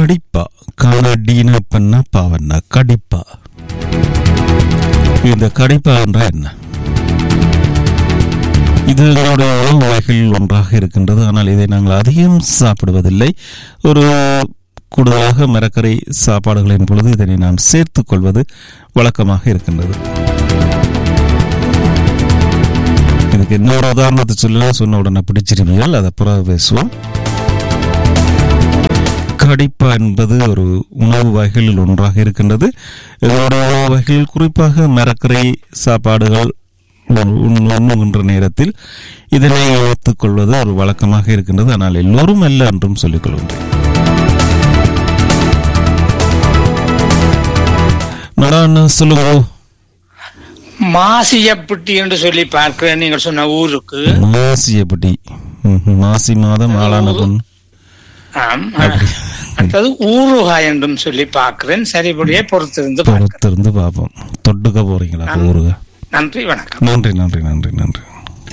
கடிப்பா காணடின பண்ண பாவண்ணா கடிப்பா இந்த கடிப்பா என்றால் என்ன இது எங்களுடைய உணவு வகைகளில் ஒன்றாக இருக்கின்றது ஆனால் இதை நாங்கள் அதிகம் சாப்பிடுவதில்லை ஒரு கூடுதலாக மரக்கரை சாப்பாடுகளின் பொழுது இதனை நான் சேர்த்துக் கொள்வது வழக்கமாக இருக்கின்றது இதுக்கு இன்னொரு உதாரணத்தை சொல்லலாம் சொன்ன உடனே பிடிச்சிருவீர்கள் அதை பிறகு பேசுவோம் கடிப்பா என்பது ஒரு உணவு வகைகளில் ஒன்றாக இருக்கின்றது இதனுடைய உணவு வகைகள் குறிப்பாக மரக்கரை சாப்பாடுகள் உண்- உண்- உண்ணுகின்ற நேரத்தில் இதனை எடுத்துக்கொள்வது ஒரு வழக்கமாக இருக்கின்றது ஆனால் எல்லோரும் அல்ல என்றும் சொல்லிக் கொள்கின்றேன் நடான்னு சொல்லுங்க மாசியப்பட்டி என்று சொல்லி பார்க்கிறேன் நீங்கள் சொன்ன ஊருக்கு மாசியப்பட்டி ம்ஹும். மாசி மாதம் ஆளான பொண்ணு ஆம் அப்படி. அடுத்தது ஊறுகாய் என்றும் சொல்லி பார்க்கிறேன் சரிபடியே பொறுத்திருந்து பார்க்கிறேன் பொறுத்திருந்து பார்ப்போம் தொட்டுக்க போறீங்களா அப்ப ஊருக நன்றி வணக்கம் நன்றி நன்றி நன்றி நன்றி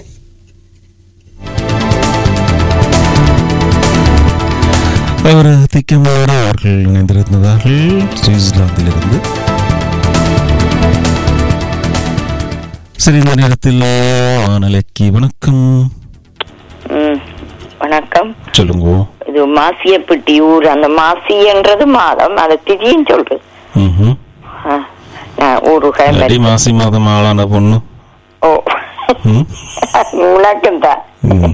அவர் திக்கமோடு அவர்கள் இணைந்திருந்தார்கள் சுவிட்சர்லாந்திலிருந்து சரி இந்த நேரத்தில் வானலைக்கு வணக்கம் ம், வணக்கம் சொல்லுங்க இது மாசியப்பட்டி ஊர் அந்த மாசின்றது மாதம் அது திதின்னு சொல்றது ம்ஹும். ஆ, நான் ஊருகாய் அடி மாசி மாதம் ஆளான பொண்ணு ஓ ம். உனக்கும் தான் ம்.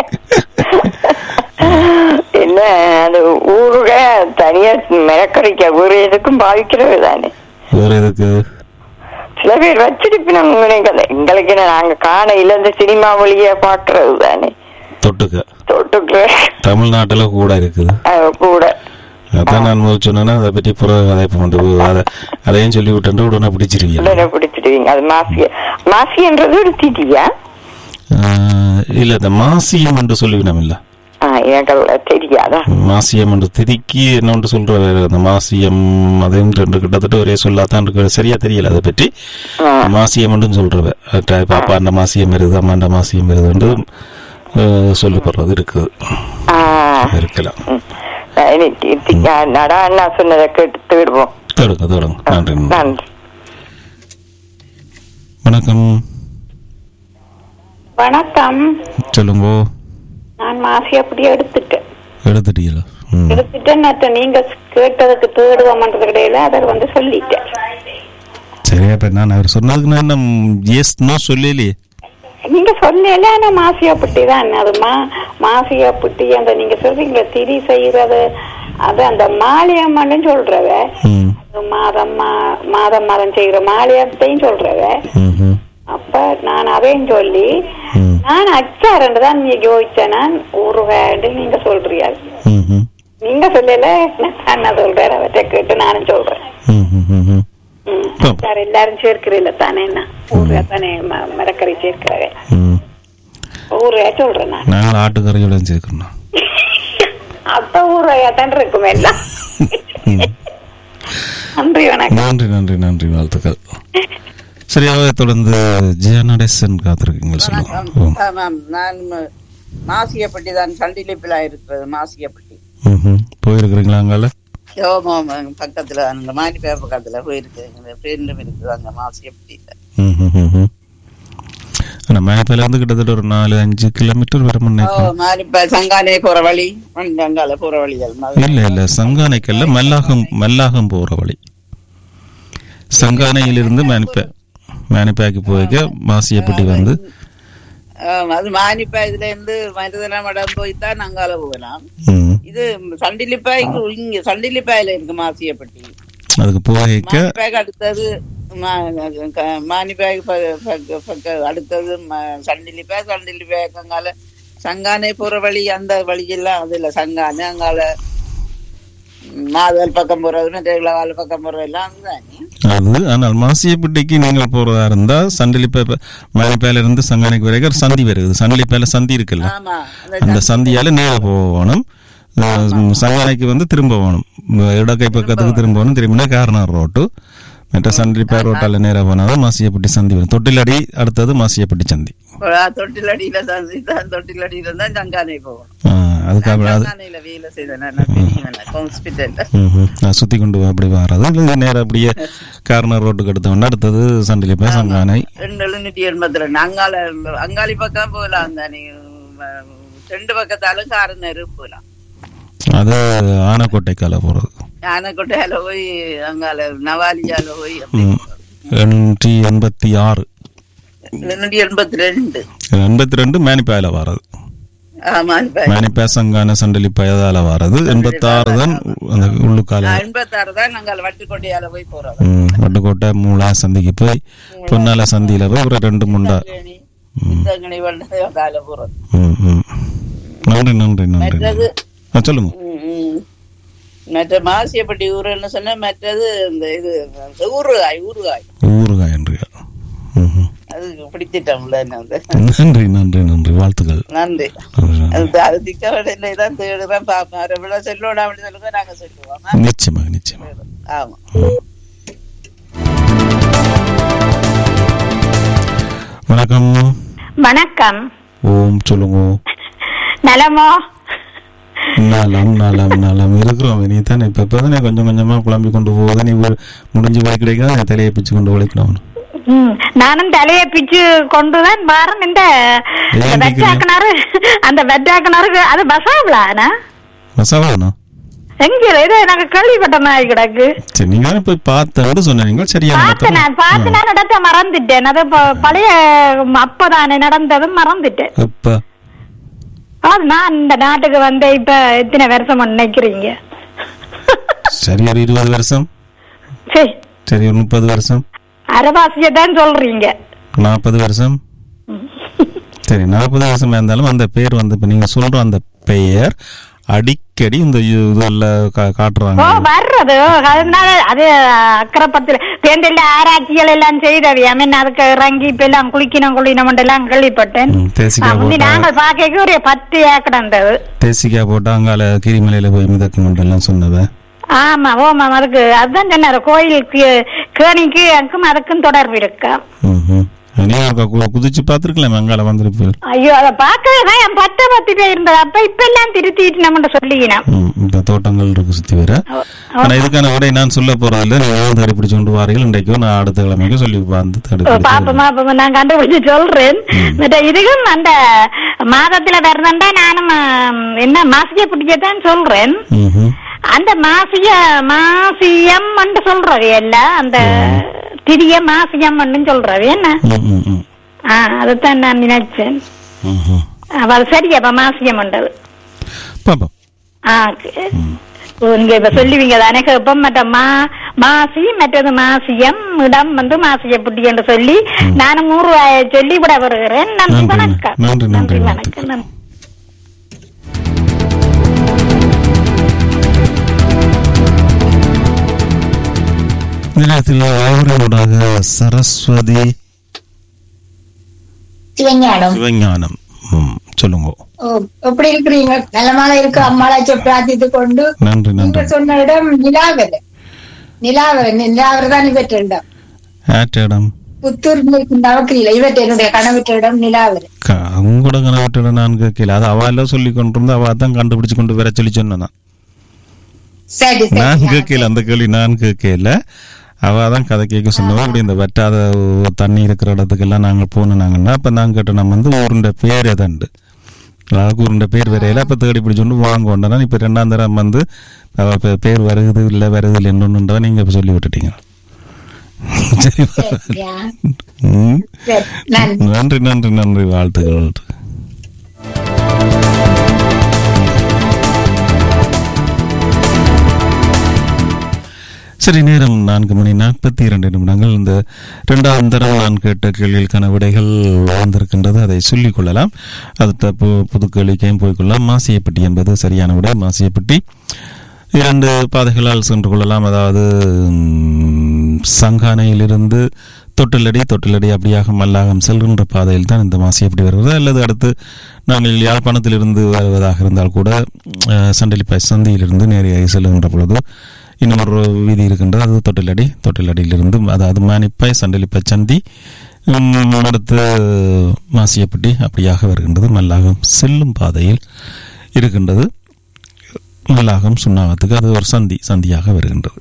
என்ன அது ஊருகாய் தனியா மிளக்கறிக்க வேறு எதுக்கும் பாவிக்கிறது தானே வேற எதுக்கு சில பேர் வச்சிருப்பினாங்க எங்களுக்கு என்ன நாங்க காண இல்ல இந்த சினிமா வழியா பாக்குறது தானே தொட்டுக்க தொட்டுக்கு தமிழ்நாட்டுல கூட இருக்குது அது கூட அதான் நான் முதல் சொன்னேன்னா அதை பற்றி புற அதை கொண்டு அதை அதையும் சொல்லி விட்டு உடனே பிடிச்சிருவீங்க உடனே பிடிச்சிடுவீங்க அது மாசிய மாசின்றது ஒரு திதியா ஆஹ், இல்ல இந்த மாசியம் என்று சொல்லுவினம் இல்ல ஆ, எனக்கு அது தெரியாதா மாசியம் என்று திதிக்கு என்னொன்று சொல்ற அந்த மாசியம் அதையும் ரெண்டு கிட்டத்தட்ட ஒரே சொல்லாதான் இருக்கு சரியா தெரியல அதை பற்றி ஆ. மாசியம் என்று சொல்றவ அட்ட பாப்பா அந்த மாசியம் வருது அம்மா அந்த மாசியம் வருது என்று ஆஹ், சொல்லப்படுறது இருக்குது ஆ, இருக்கலாம் ம். இனி தி- தி- ஆ, நடா அண்ணா சொன்னதை கேட்டு தேடுவோம் தொடங்க தொடங்க நன்றி நன்றி. நன்றி வணக்கம் வணக்கம் சொல்லுங்க நான் மாசி அப்படி எடுத்துட்டேன் எடுத்துட்டீங்களா ம் எடுத்துட்டேன் நேத்து நீங்க கேட்டதுக்கு தேடுவோம்ன்றது கிடையில அதை வந்து சொல்லிட்டேன் சரி அப்ப நான் அவர் சொன்னதுக்கு நான் என்ன எஸ் நோ சொல்லலையே நீங்க சொல்லல ஆனா மாசியாப்பட்டி தான் அது மா மாசியாப்பட்டி அந்த நீங்க சொல்றீங்க திரி செய்யறது அது அந்த மாளியம்மன்னு சொல்றவ ம் அது மாதம் மா- மாதம் மாதம் செய்யற மாளியத்தையும் சொல்றவ ம்ஹும். அப்ப நான் அதையும் சொல்லி ம் நான் அச்சாரண்டு தான் நீங்க யோசிச்சேன் நான் ஊறுகாண்டு நீங்க சொல்றீங்க ம்ஹும். நீங்க சொல்லல நான் என்ன சொல்றேன் அவற்றை கேட்டு நானும் சொல்றேன் ம்ஹும். ம்ஹும். ம். பாப்போம். சார் எல்லாரும் சேர்க்கிறீல்ல தானே என்ன ஊருகா தானே ம- மரக்கறி சேர்க்கிறவே ம் ஊருகா சொல்றேன் நான் நாங்கள் ஆட்டுக்கறியோட சேர்க்கணும் அப்ப ஊருகா தான் இருக்கும் எல்லாம் ம். நன்றி வணக்கம் நன்றி நன்றி நன்றி வாழ்த்துக்கள் சரியாக தொடர்ந்து ஜியானடேசன் காத்திருக்கீங்க சொல்லுங்க ஓ. ஆமாம் நான் ம- மாசியப்பட்டி தான் சண்டிலிப்பிலா இருக்கிறது மாசியப்பட்டி ம்ஹும். போயிருக்கிறீங்களா அங்கால யோமம் பக்கத்துல அந்த மானிப்பே பக்கத்துல போயிருக்கு எங்க ஃப்ரெண்டும் இருக்குது அங்க மாசியப்பட்டியில ம்ஹும். ம்ஹும். ஆனா மேப்பில இருந்து கிட்டத்தட்ட ஒரு நாலு அஞ்சு கிலோமீட்டர் வர ஓ முன்னேற்றம் மானிப்ப சங்கானே போற வழி வந்து அங்கால போற வழிகள் மாதிரி. இல்ல இல்ல சங்கானைக்கல்ல மல்லாகம் மல்லாகம் போற வழி சங்கானையிலிருந்து மேனிப்பே மேனிப்பேக்கு போய்க்க மாசியப்பட்டி வந்து ஆம், அது மானிப்பா இதுல இருந்து மருதன மடம் போய் தான் அங்கால போகலாம் ம், இது சண்டிலிப்பாய்க்கு இங்க சண்டிலிப்பாயில இருக்கு மாசியப்பட்டி அதுக்கு போய்க்க மானிப்பாய்க்கு அடுத்தது மா- க- மானிப்பாய்க்கு ப- பக்க- பக்க- அடுத்தது ம- சண்டிலிப்பாய் சண்டிலிப்பாய்க்கு அங்கால சங்கானே போற வழி அந்த வழியெல்லாம் அதுல சங்கானே அங்கால மாதல் பக்கம் போறது மற்ற பக்கம் போறது எல்லாம் அதுதானே அது ஆனால் மாசியப்பட்டிக்கு நீங்கள் போறதா இருந்தா சண்டிலிப்பே மேனிப்பேல இருந்து சங்கானைக்கு வரைக்கும் சந்தி வருது சண்டிலிப்பேல சந்தி இருக்குல்ல ஆமா அந்த அந்த சந்தியால நேர போகணும் அஹ், சங்கானைக்கு வந்து திரும்ப போகணும் இடக்கை பக்கத்துக்கு திரும்ப போகணும் திரும்பினா கார்னர் ரோட்டு மற்ற சண்டிலிப்பே ரோட்டால நேரா போனாதான் மாசியப்பட்டி சந்தி வரும் தொட்டிலடி அடுத்தது மாசியப்பட்டி சந்தி தொட்டிலடியில தான் இதான் தொட்டிலடியில தான் சங்கானை போகணும் ஆ, அதுக்கு அப்ப- அது சங்கானையில வேலை செய்தேன் நான் தெரியும் ஹாஸ்பிட்டல்ல ம்ஹும். நான் சுத்தி கொண்டு போய் அப்படி வர்றது இல்லை நேரம் அப்படியே கார்னர் ரோட்டுக்கு எடுத்த உடனே அடுத்தது சண்டிலி போய் சங்கானை ரெண்டு எழுநூத்தி எண்பத்தி ரெண்டு அங்கால அங்காளி பக்கம் போகலாம் தானே ரெண்டு பக்கத்தாலும் காரனர் போகலாம் அது ஆனக்கோட்டைக்கால போறது யானைக்கொட்டையால போய் அங்கால நவாலியால போய் அப்படி ம். எண்ணூற்றி எண்பத்தி ஆறு எழுநூத்தி எண்பத்தி ரெண்டு எண்பத்தி ரெண்டு மேனிப்பாயில வர்றது ஆமா இப்ப மேனிப்பா சங்கான சண்டலி பயதால வர்றது எண்பத்தாறு தான் அந்த உள்ளுக்கால எண்பத்தாறு தான் நாங்கள் வட்டுக்கொட்டையால போய் போறோம் ம், வட்டுக்கோட்டை மூலா சந்திக்கு போய் பொன்னால சந்தியில போய் ஒரு ரெண்டு முண்டா சித்தங்கனி வண்டதால போறோம் ம், ம். நன்றி நன்றி நன்றி மற்றது ஆ, சொல்லுங்க ம், ம். மற்ற மாசியப்பட்டி ஊருன்னு சொன்னா மற்றது இந்த இது ஊறுகாய் ஊறுகாய் ஊறுகாய் என்று ம்ஹும். அது பிடித்திட்டோம்ல என்ன வந்து நன்றி நன்றி நன்றி வாழ்த்துக்கள் நன்றி நன்றி, நன்றி. அது அது திக்கவடையில தான் தேடுறேன் பாப்போம் அதை விட செல்லோட அப்படி சொல்லுங்க நாங்க சொல்லுவோம் நிச்சயமாக நிச்சயமாக ஆமா வணக்கம் வணக்கம் ஓம் சொல்லுங்க நலமோ நலம் நலம் நலம் இருக்கிறோம் நீ தானே இப்ப இப்பதானே கொஞ்சம் கொஞ்சமா குழம்பி கொண்டு போகுது நீ ஒரு முடிஞ்சு போய் கிடைக்காத தலையை பிச்சு கொண்டு உழைக்கணும் ம், நானும் தலைய பிச்சு கொண்டுதான் வரேன் இந்த ஏன் வெட்டாக்கினாரு அந்த வெட்டாக்கினாருக்கு அது பசாவலானா மசாலாண்ணா எங்க இது எனக்கு கேள்விப்பட்ட மாதிரி கிடக்கு சரி நீங்க தானே போய் பார்த்தேன்னு சொன்னீங்க சரியா பார்த்தேன் நான் பார்த்து நான் இடத்த மறந்துட்டேன் அது ப- பழைய அப்பதானே நடந்ததும் மறந்துட்டேன் இப்ப அது நான் இந்த நாட்டுக்கு வந்த இப்ப எத்தனை வருஷம் நினைக்கிறீங்க சரி ஒரு இருபது வருஷம் சரி சரி ஒரு முப்பது வருஷம் அரவாசியை தான் சொல்றீங்க நாற்பது வருஷம் சரி நாற்பது வருஷமா இருந்தாலும் அந்த பேர் வந்து இப்ப நீங்க சொல்ற அந்த பெயர் அடிக்கடி இந்த இ- இதுல கா- ஓ காட்டுறாங்க வர்றது அதனால அது அக்கறைப்பத்துல தேர்ந்தெல்ல ஆராய்ச்சிகள் எல்லாம் செய்தவி ஐ மீன் அதுக்கு இறங்கி இப்ப எல்லாம் குளிக்கணும் குளிக்கணும் எல்லாம் கேள்விப்பட்டேன் ம், தேசிக்காய் ஆ, முந்தி போட்டா நாங்கள் பார்க்க ஒரு பத்து ஏக்கடந்தது தேசிக்காய் போட்டா அங்கால கிரிமலையில போய் மிதக்கும் எல்லாம் சொன்னவ ஆமா ஓமா அதுக்கு அதுதான் சொன்னாரு கோயிலுக்கு கேணிக்கு அதுக்கும் அதுக்கும் தொடர்பு இருக்கா ம்ஹும். நீ அங்க கு- குதிச்சு பார்த்திருக்கலாம் அங்கால வந்துருப்பு ஐயோ அதை பார்க்கவே தான் என் பத்து பத்து பேர் இருந்தது அப்ப இப்ப எல்லாம் திருத்திட்டு நம்ம சொல்லிக்கினோம் ம், இந்த தோட்டங்கள் இருக்கு சுத்தி வர ஆனா இதுக்கான விடை நான் சொல்ல போறதில்ல நீங்க தான் தேடி பிடிச்சு கொண்டு வாரீர்கள் இன்றைக்கும் நான் அடுத்த கிழமைக்கு சொல்லி வந்து தேடி பிடிச்சு பாப்பமா பாப்பமா நான் கண்டுபிடிச்சு சொல்றேன் மற்ற இதுக்கும் அந்த மாதத்துல வருதுண்டா நானும் ஆம், என்ன மாசிய பிடிக்கத்தான் சொல்றேன் ம்ஹும். அந்த மாசிய மாசியம் சொல்றவே இல்ல அந்த திரிய மாசியம் சொல்றவே என்ன ம், ம், ம். ஆ அதைத்தான் நான் நினைச்சேன் ம்ஹும். அப்ப அது சரி அப்ப மாசியம் பண்றது பாப்போம் ஆ க- ஓ, நீங்க இப்ப சொல்லுவீங்க தானே இப்ப மற்ற மா மாசி மற்றது மாசியம் இடம் வந்து மாசியப்பட்டி என்று சொல்லி நானும் நூறு ரூபாயை சொல்லி விட வருகிறேன் நன்றி நன்றி, வணக்கம் நன்றி, நன்றி, வணக்கம் நன்றி இந்த நேரத்தில் அவர்களோடாக சரஸ்வதி சிவஞானம் சிவஞானம் ம், சொல்லுங்க ஓ, எப்படி இருக்கிறீங்க நலமாக இருக்கு அம்மாளாச்சும் பிரார்த்தித்து கொண்டு நன்றி நீங்க நன்றி சொன்ன இடம் நிலாவல நிலாவல நிலாவர தான் இவற்ற இடம் ஆட் இடம் புத்தூர் நவக்கிரியில இவற்ற என்னுடைய கணவற்ற இடம் நிலாவர க- உங்களோட கணவர்கிட்ட நான் கேட்கல அது அவ எல்லாம் சொல்லி கொண்டிருந்தா அவ தான் கண்டுபிடிச்சு கொண்டு வர சொல்லி சொன்னா சரி நான் சரி கேட்கல அந்த கேள்வி நான் கேட்கல அவ தான் கதை கேட்க சொன்னவா இப்படி இந்த வெட்டாத தண்ணி இருக்கிற இடத்துக்கெல்லாம் நாங்கள் போனாங்கன்னா அப்ப நான் கேட்டோம் நம்ம வந்து ஊருண்ட பேர் எதண்டு அதாவது ஊருண்ட பேர் வரையில அப்ப தேடி பிடிச்சோண்டு வாங்க கொண்டனா இப்ப ரெண்டாம் தரம் வந்து அவ பே- பேர் வருகுது இல்ல வருது இல்லை என்னொன்னுன்றதை நீங்க இப்ப சொல்லி விட்டுட்டீங்க சரி சரியா? ம். சரி, நன்றி நன்றி நன்றி நன்றி வாழ்த்துக்கள் வாழ்த்துக்கள். சரி நேரம் நான்கு மணி நாற்பத்தி இரண்டு நிமிடங்கள் இந்த இரண்டாம் தரம் நான் கேட்ட கேள்விகளுக்கான விடைகள் வந்திருக்கின்றது அதை சொல்லிக் கொள்ளலாம் அடுத்த பு- புது கேள்விக்கையும் போய்க்கொள்ளலாம் மாசியப்பட்டி என்பது சரியான விடை மாசியப்பட்டி இரண்டு பாதைகளால் சென்று கொள்ளலாம் அதாவது ம், சங்கானையிலிருந்து தொட்டிலடி தொட்டிலடி அப்படியாக மல்லாகம் செல்கின்ற பாதையில் தான் இந்த மாசி எப்படி வருகிறது அல்லது அடுத்து நாங்கள் யாழ்ப்பாணத்திலிருந்து வருவதாக இருந்தால் கூட அஹ், சண்டிலிப்பாய் சந்தியிலிருந்து நேரடியாக செல்கின்ற பொழுது இன்னும் ஒரு வீதி இருக்கின்றது அது தொட்டிலடி தொட்டிலடியிலிருந்து அதாவது மானிப்பாய் சண்டிலிப்பாய் சந்தி உம், அடுத்து மாசியப்பட்டி அப்படியாக வருகின்றது மல்லாகம் செல்லும் பாதையில் இருக்கின்றது மல்லாகம் சுண்ணாகத்துக்கு அது ஒரு சந்தி சந்தியாக வருகின்றது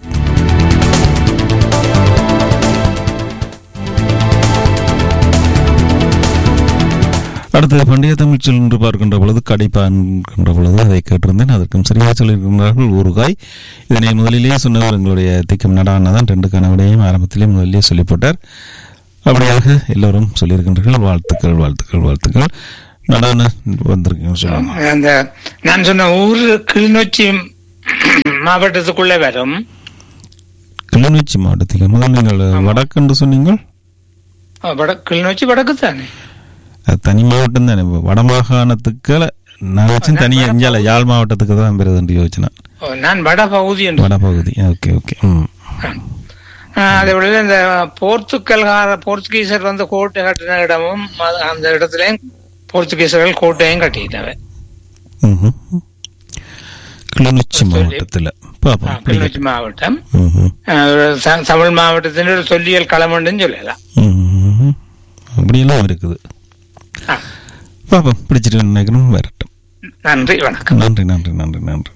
அடுத்து பண்டிகை தமிழ் சொல் என்று பார்க்கின்ற பொழுது கடைப்பா என்கின்ற பொழுது அதை கேட்டிருந்தேன் அதற்கும் சரியாக சொல்லியிருக்கின்றார்கள் ஊறுகாய் இதனை முதலிலேயே சொன்னவர் எங்களுடைய திக்கம் நடானதான் ரெண்டு கனவுடையும் ஆரம்பத்திலே முதலிலே சொல்லி போட்டார் அப்படியாக எல்லோரும் சொல்லியிருக்கின்றார்கள் வாழ்த்துக்கள் வாழ்த்துக்கள் வாழ்த்துக்கள் நடான வந்திருக்கீங்க சொல்லுங்க அந்த நான் சொன்ன ஊர் கிளிநொச்சி மாவட்டத்துக்குள்ளே வரும் கிளிநொச்சி மாவட்டத்தில் முதல் நீங்கள் வடக்கு சொன்னீங்கள் அஹ் வட கிளிநொச்சி வடக்கு தானே அது தனி மாவட்டம் தானே வடமாகாணத்துக்கு நான் வச்சேன் தனி அஞ்சால யாழ் மாவட்டத்துக்கு தான் பெறுது என்று யோசனை ஓ, நான் வட பகுதி என்று வடபகுதி ஓகே ஓகே ம் ஆஹ் அதே போல இந்த போர்த்துக்கல்கார போர்த்துகீசர் வந்து கோட்டை கட்டின இடமும் அது- அந்த இடத்துலயும் போர்த்துகீசர்கள் கோட்டையும் கட்டிட்டாங்க ம்ஹும். கிளிநொச்சி மாவட்டத்தில் பாப்போம் கிளிநொச்சி மாவட்டம் ம்ஹும். ஆஹ் த- தமிழ் மாவட்டத்தின் ஒரு சொல்லியல் களமண்டுன்னு சொல்லலாம் ம்ஹும். அப்படியெல்லாம் இருக்குது ஆ. பாப்போம் பிடிச்சிட்டு நினைக்கிறோம் வரட்டும் நன்றி வணக்கம் நன்றி நன்றி நன்றி நன்றி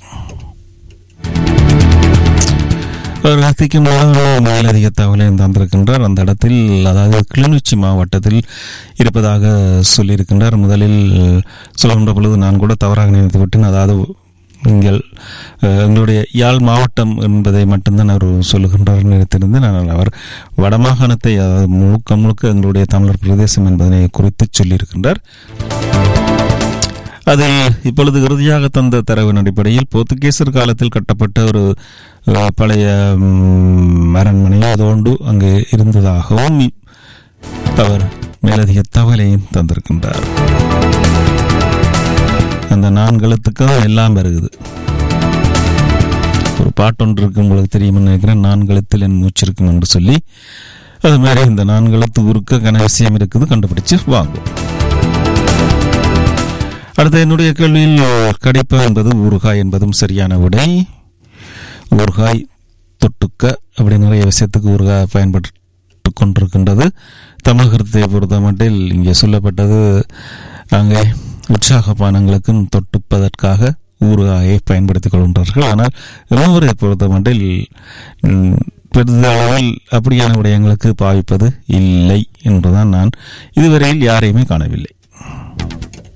ஒரு கத்திக்கு மேலதிக தகவலை தந்திருக்கின்றார் அந்த இடத்தில் அதாவது கிளிநொச்சி மாவட்டத்தில் இருப்பதாக சொல்லியிருக்கின்றார் முதலில் சொல்கின்ற பொழுது நான் கூட தவறாக நினைத்து விட்டேன் அதாவது நீங்கள் அஹ், எங்களுடைய யாழ் மாவட்டம் என்பதை மட்டும்தான் அவர் சொல்லுகின்றார் நினைத்திருந்தேன் ஆனால் அவர் வடமாகாணத்தை அதாவது முழுக்க முழுக்க எங்களுடைய தமிழர் பிரதேசம் என்பதனை குறித்து சொல்லியிருக்கின்றார் அதில் இப்பொழுது இறுதியாக தந்த தரவின் அடிப்படையில் போர்த்துகீசர் காலத்தில் கட்டப்பட்ட ஒரு அஹ், பழைய ம், அரண்மனை அதோண்டு அங்கு இருந்ததாகவும் இ- அவர் மேலதிக தகவலையும் தந்திருக்கின்றார் அந்த நான்கலத்துக்கு தான் எல்லாம் வருகுது ஒரு பாட்டொன்று இருக்கும் உங்களுக்கு தெரியும்னு நினைக்கிறேன் நான்கலத்தில் என் மூச்சு இருக்கும் என்று சொல்லி அது மாதிரி இந்த நான்கலத்து ஊருக்கு கன விஷயம் இருக்குது கண்டுபிடிச்சு வாங்கும் அடுத்து என்னுடைய கேள்வியில் கடிப்பா என்பது ஊறுகாய் என்பதும் சரியான விடை ஊறுகாய் தொட்டுக்க அப்படி நிறைய விஷயத்துக்கு ஊறுகாய் பயன்பட்டு கொண்டிருக்கின்றது தமிழகத்தை பொறுத்த மட்டில் இங்கே சொல்லப்பட்டது அங்கே உற்சாக பானங்களுக்கும் தொட்டுப்பதற்காக ஊறுகாயை பயன்படுத்திக் கொள்கின்றார்கள் ஆனால் இளவரை பொறுத்த மட்டில் ம், பெரிதளவில் அப்படியான விடயங்களுக்கு பாவிப்பது இல்லை என்றுதான் நான் இதுவரையில் யாரையுமே காணவில்லை